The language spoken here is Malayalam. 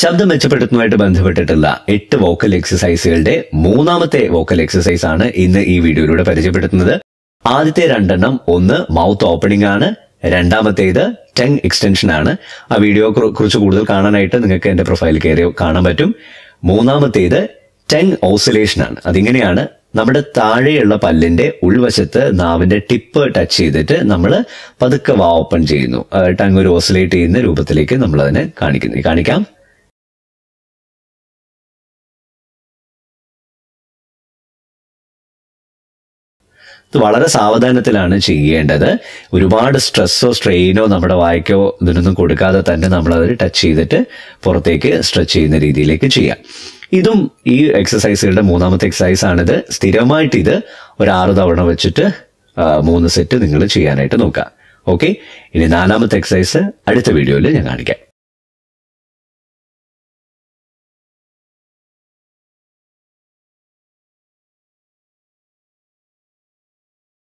ശബ്ദം മെച്ചപ്പെടുത്തുന്നതുമായിട്ട് ബന്ധപ്പെട്ടിട്ടുള്ള എട്ട് വോക്കൽ എക്സസൈസുകളുടെ മൂന്നാമത്തെ വോക്കൽ എക്സസൈസ് ആണ് ഇന്ന് ഈ വീഡിയോയിലൂടെ പരിചയപ്പെടുത്തുന്നത് ആദ്യത്തെ രണ്ടെണ്ണം ഒന്ന് മൗത്ത് ഓപ്പണിംഗ് ആണ് രണ്ടാമത്തേത് ടങ് എക്സ്റ്റൻഷൻ ആണ് ആ വീഡിയോ കുറിച്ച് കൂടുതൽ കാണാനായിട്ട് നിങ്ങൾക്ക് എന്റെ പ്രൊഫൈൽ കയറി കാണാൻ പറ്റും മൂന്നാമത്തേത് ടങ് ഓസിലേഷൻ ആണ് അതിങ്ങനെയാണ് നമ്മുടെ താഴെയുള്ള പല്ലിന്റെ ഉൾവശത്ത് നാവിന്റെ ടിപ്പ് ടച്ച് ചെയ്തിട്ട് നമ്മൾ പതുക്കെ വാ ഓപ്പൺ ചെയ്യുന്നു ടങ് ഒരു ഓസിലേറ്റ് ചെയ്യുന്ന രൂപത്തിലേക്ക് നമ്മൾ അതിനെ കാണിക്കുന്നു കാണിക്കാം ഇത് വളരെ സാവധാനത്തിലാണ് ചെയ്യേണ്ടത് ഒരുപാട് സ്ട്രെസ്സോ സ്ട്രെയിനോ നമ്മുടെ വായിക്കോ ഇതിനൊന്നും കൊടുക്കാതെ തന്നെ നമ്മൾ അത് ടച്ച് ചെയ്തിട്ട് പുറത്തേക്ക് സ്ട്രെച്ച് ചെയ്യുന്ന രീതിയിലേക്ക് ചെയ്യാം ഇതും ഈ എക്സസൈസുകളുടെ മൂന്നാമത്തെ എക്സസൈസ് ആണിത് സ്ഥിരമായിട്ട് ഇത് ഒരു ആറ് തവണ വെച്ചിട്ട് ആ, മൂന്ന് സെറ്റ് നിങ്ങൾ ചെയ്യാനായിട്ട് നോക്കുക ഓക്കെ ഇനി നാലാമത്തെ എക്സസൈസ് അടുത്ത വീഡിയോയിൽ ഞാൻ കാണിക്കാം